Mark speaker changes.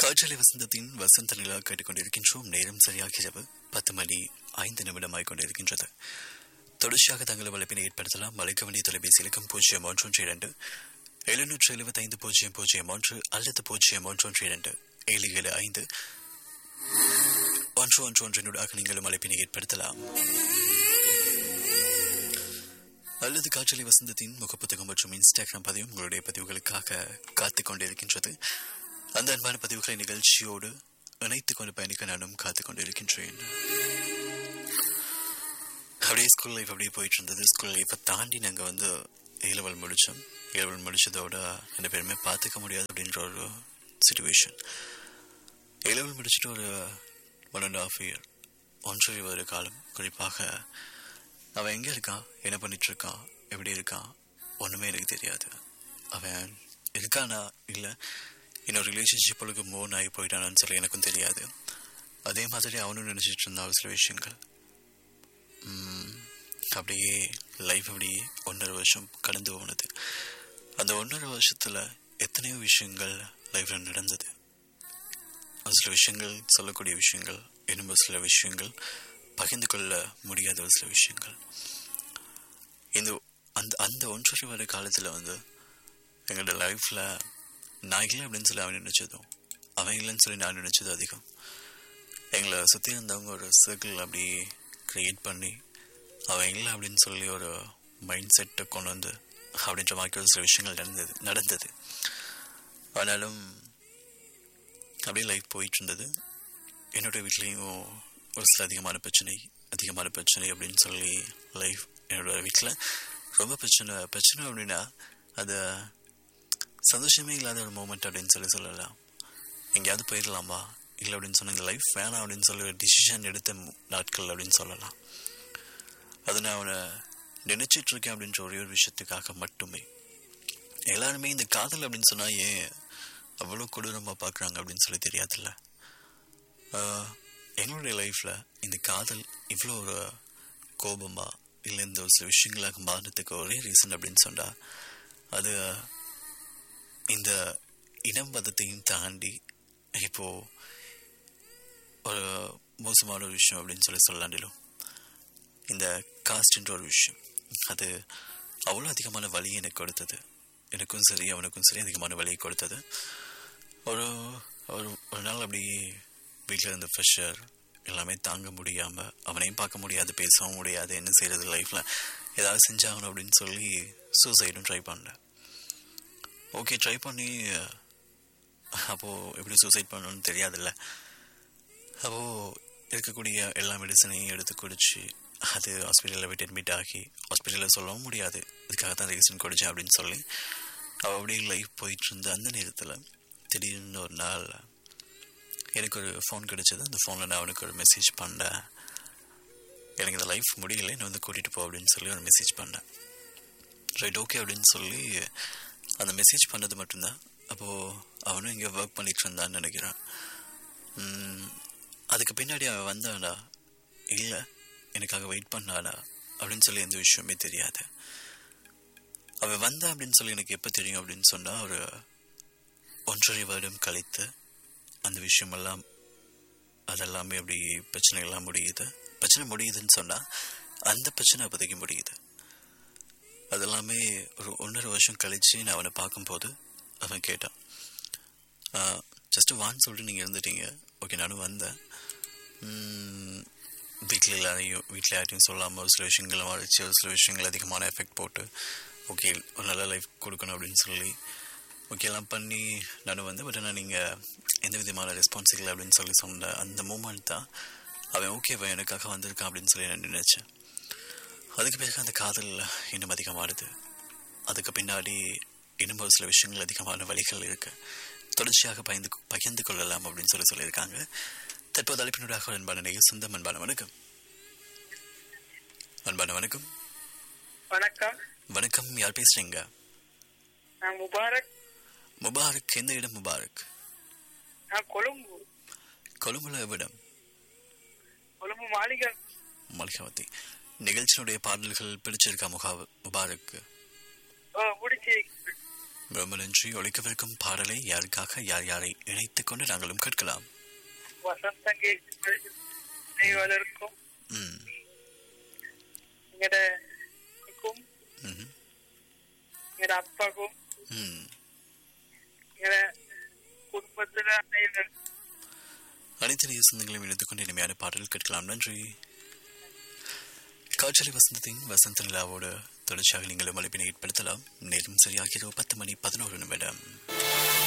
Speaker 1: காற்றலை வசந்தத்தின் வசந்த நிலா கேட்டுக்கொண்டிருக்கின்றோம் நேரம் சரியாக இரவு பத்து மணி ஐந்து நிமிடமாய் கொண்டிருக்கின்றது தொடர்ச்சியாக தங்கள் வலைப்பினை ஏற்படுத்தலாம் மலைக்கவனி தொலைபேசி இலக்கம் பூஜ்ஜியம் ஒன்றொன்று இரண்டு எழுநூற்று எழுபத்தைந்து பூஜ்ஜியம் பூஜ்ஜியம் ஒன்று அல்லது பூஜ்ஜியம் ஒன்றொன்று இரண்டு ஏழு ஏழு ஐந்து ஒன்று ஒன்று ஒன்றினூடாக நீங்களும் அழைப்பினை ஏற்படுத்தலாம் அல்லது காற்றலை வசந்தத்தின் முகப்புத்தகம் மற்றும் இன்ஸ்டாகிராம் பதிவும் உங்களுடைய பதிவுகளுக்காக காத்துக் கொண்டிருக்கின்றது அந்த அன்பான பதிவுகளை நிகழ்ச்சியோடு இணைத்துக் கொண்டு பயணிக்க நானும் காத்துக் கொண்டிருக்கின்றேன் அப்படியே ஸ்கூல் லைஃப் அப்படியே போயிட்டு இருந்தது ஸ்கூல் லைஃப்பை தாண்டி நாங்கள் வந்து ஏலவல் முடித்தோம் ஏலவல் முடிச்சதோட ரெண்டு பேருமே பார்த்துக்க முடியாது அப்படின்ற ஒரு சுச்சுவேஷன் ஏலவல் முடிச்சுட்டு ஒரு ஒன் அண்ட் ஆஃப் இயர் ஒன்றரை ஒரு காலம் குறிப்பாக அவன் எங்கே இருக்கான் என்ன பண்ணிட்டு இருக்கான் எப்படி இருக்கான் ஒன்றுமே எனக்கு தெரியாது அவன் இருக்கானா இல்லை இன்னொரு ரிலேஷன்ஷிப்புக்கு மூவ் ஆகி போயிட்டானான்னு சொல்லி எனக்கும் தெரியாது அதே மாதிரி அவனும் நினச்சிட்டு இருந்தான் சில விஷயங்கள் அப்படியே லைஃப் அப்படியே ஒன்றரை வருஷம் கடந்து போனது அந்த ஒன்றரை வருஷத்தில் எத்தனையோ விஷயங்கள் லைஃப்பில் நடந்தது ஒரு சில விஷயங்கள் சொல்லக்கூடிய விஷயங்கள் இன்னும் ஒரு சில விஷயங்கள் பகிர்ந்து கொள்ள முடியாத ஒரு சில விஷயங்கள் இந்த அந்த அந்த ஒன்றரை வர காலத்தில் வந்து எங்களோட லைஃப்பில் நான் இல்லை அப்படின்னு சொல்லி அவன் நினச்சதும் அவன் இல்லைன்னு சொல்லி நான் நினச்சதும் அதிகம் எங்களை சுற்றி இருந்தவங்க ஒரு சர்க்கிள் அப்படி க்ரியேட் பண்ணி அவன் இல்லை அப்படின்னு சொல்லி ஒரு மைண்ட் செட்டை கொண்டு வந்து அப்படின்ற மாதிரி ஒரு சில விஷயங்கள் நடந்தது நடந்தது ஆனாலும் அப்படியே லைஃப் போயிட்டு இருந்தது என்னோட வீட்லேயும் ஒரு சில அதிகமான பிரச்சனை அதிகமான பிரச்சனை அப்படின்னு சொல்லி லைஃப் என்னோட வீட்டில் ரொம்ப பிரச்சனை பிரச்சனை அப்படின்னா அது சந்தோஷமே இல்லாத ஒரு மூமெண்ட் அப்படின்னு சொல்லி சொல்லலாம் எங்கேயாவது போயிடலாமா இல்லை அப்படின்னு சொன்ன லைஃப் வேணாம் அப்படின்னு சொல்லி ஒரு டிசிஷன் எடுத்த நாட்கள் அப்படின்னு சொல்லலாம் அது நான் அவனை நினைச்சிட்டு இருக்கேன் அப்படின்ற ஒரே ஒரு விஷயத்துக்காக மட்டுமே எல்லாருமே இந்த காதல் அப்படின்னு சொன்னால் ஏன் அவ்வளோ கொடூரமாக பார்க்குறாங்க அப்படின்னு சொல்லி தெரியாதுல்ல எங்களுடைய லைஃப்பில் இந்த காதல் இவ்வளோ ஒரு கோபமாக இல்லை இந்த ஒரு சில விஷயங்களாக மாறினதுக்கு ஒரே ரீசன் அப்படின்னு சொன்னால் அது இந்த இனம் மதத்தையும் தாண்டி இப்போது ஒரு மோசமான ஒரு விஷயம் அப்படின்னு சொல்லி சொல்லாண்டிலும் இந்த காஸ்ட்ன்ற ஒரு விஷயம் அது அவ்வளோ அதிகமான வழி எனக்கு கொடுத்தது எனக்கும் சரி அவனுக்கும் சரி அதிகமான வழியை கொடுத்தது ஒரு ஒரு ஒரு நாள் அப்படி வீட்டில் இருந்த ப்ரெஷர் எல்லாமே தாங்க முடியாமல் அவனையும் பார்க்க முடியாது பேசவும் முடியாது என்ன செய்கிறது லைஃப்பில் ஏதாவது செஞ்சாகணும் அப்படின்னு சொல்லி சூசைடும் ட்ரை பண்ணேன் ஓகே ட்ரை பண்ணி அப்போது எப்படி சூசைட் பண்ணணும்னு தெரியாதுல்ல அப்போது இருக்கக்கூடிய எல்லா மெடிசனையும் எடுத்து குடிச்சு அது ஹாஸ்பிட்டலில் போய்ட்டு அட்மிட் ஆகி ஹாஸ்பிட்டலில் சொல்லவும் முடியாது இதுக்காக தான் ரீசன் குடித்தேன் அப்படின்னு சொல்லி அவள் அப்படியே லைஃப் போயிட்டு இருந்த அந்த நேரத்தில் திடீர்னு ஒரு நாள் எனக்கு ஒரு ஃபோன் கிடச்சிது அந்த ஃபோனில் நான் அவனுக்கு ஒரு மெசேஜ் பண்ணேன் எனக்கு இந்த லைஃப் முடியல என்னை வந்து கூட்டிகிட்டு போ அப்படின்னு சொல்லி ஒரு மெசேஜ் பண்ணேன் ரைட் ஓகே அப்படின்னு சொல்லி அந்த மெசேஜ் பண்ணது மட்டும்தான் அப்போது அவனும் இங்கே ஒர்க் பண்ணிட்டு இருந்தான்னு நினைக்கிறான் அதுக்கு பின்னாடி அவன் வந்தானா இல்லை எனக்காக வெயிட் பண்ணானா அப்படின்னு சொல்லி எந்த விஷயமே தெரியாது அவன் வந்தா அப்படின்னு சொல்லி எனக்கு எப்போ தெரியும் அப்படின்னு சொன்னால் ஒரு ஒன்றரை வருடம் கழித்து அந்த விஷயமெல்லாம் அதெல்லாமே அப்படி பிரச்சனைகள்லாம் முடியுது பிரச்சனை முடியுதுன்னு சொன்னால் அந்த பிரச்சனை அப்போதைக்கு முடியுது அதெல்லாமே ஒரு ஒன்றரை வருஷம் கழித்து நான் அவனை பார்க்கும்போது அவன் கேட்டான் ஜஸ்ட்டு வான்னு சொல்லிட்டு நீங்கள் இருந்துட்டீங்க ஓகே நானும் வந்தேன் வீட்டில் எல்லாரையும் வீட்டில் யார்ட்டையும் சொல்லாமல் ஒரு சில விஷயங்களை மறைச்சி ஒரு சில விஷயங்கள் அதிகமான எஃபெக்ட் போட்டு ஓகே ஒரு நல்ல லைஃப் கொடுக்கணும் அப்படின்னு சொல்லி ஓகே எல்லாம் பண்ணி நானும் வந்து பட் ஆனால் நீங்கள் எந்த விதமான ரெஸ்பான்ஸ் இல்லை அப்படின்னு சொல்லி சொன்ன அந்த மூமெண்ட் தான் அவன் ஓகேவா எனக்காக வந்திருக்கான் அப்படின்னு சொல்லி நான் நினச்சேன் அதுக்கு பிறகு அந்த காதல் இன்னும் அதிகமாகுது அதுக்கு பின்னாடி இன்னும் ஒரு சில விஷயங்கள் அதிகமான வழிகள் இருக்கு தொடர்ச்சியாக பயந்து பகிர்ந்து கொள்ளலாம் அப்படின்னு சொல்லி சொல்லியிருக்காங்க தற்போது அழைப்பினூடாக அன்பான நேயர் சொந்தம் அன்பான வணக்கம் அன்பான வணக்கம்
Speaker 2: வணக்கம்
Speaker 1: வணக்கம் யார் பேசுறீங்க
Speaker 2: நான் முபாரக்
Speaker 1: முபாரக் எந்த இடம் முபாரக்
Speaker 2: நான் கொழும்பு
Speaker 1: கொழும்புல எவ்விடம்
Speaker 2: கொழும்பு மாளிகை
Speaker 1: மல்காவதி நிகழ்ச்சியினுடைய பாடல்கள் பிடிச்சிருக்கா முகா முபாரக்
Speaker 2: ஓ பிடிச்சி
Speaker 1: ரொம்ப நன்றி ஒழிக்கவிருக்கும் பாடலை யாருக்காக யார் யாரை இணைத்துக் கொண்டு நாங்களும் கேட்கலாம்
Speaker 2: வசந்தம் கேட்கும்
Speaker 1: ம்
Speaker 2: எங்கட அம்மாக்கும்,
Speaker 1: ம்ஹும்.
Speaker 2: எங்கட அப்பாக்கும்
Speaker 1: ம்
Speaker 2: எங்கட குடும்பத்துல அனைவரும்
Speaker 1: அனைத்து நேய சொந்தங்களையும் இணைத்துக் கொண்டு இனிமையான பாடல் கேட்கலாம் நன்றி காற்றலை வசந்தத்தின் வசந்த நிலாவோடு தொடர்ச்சியாக நீங்களும் அழைப்பினை ஏற்படுத்தலாம் நேரம் சரியாக இரவு பத்து மணி பதினோரு நிமிடம்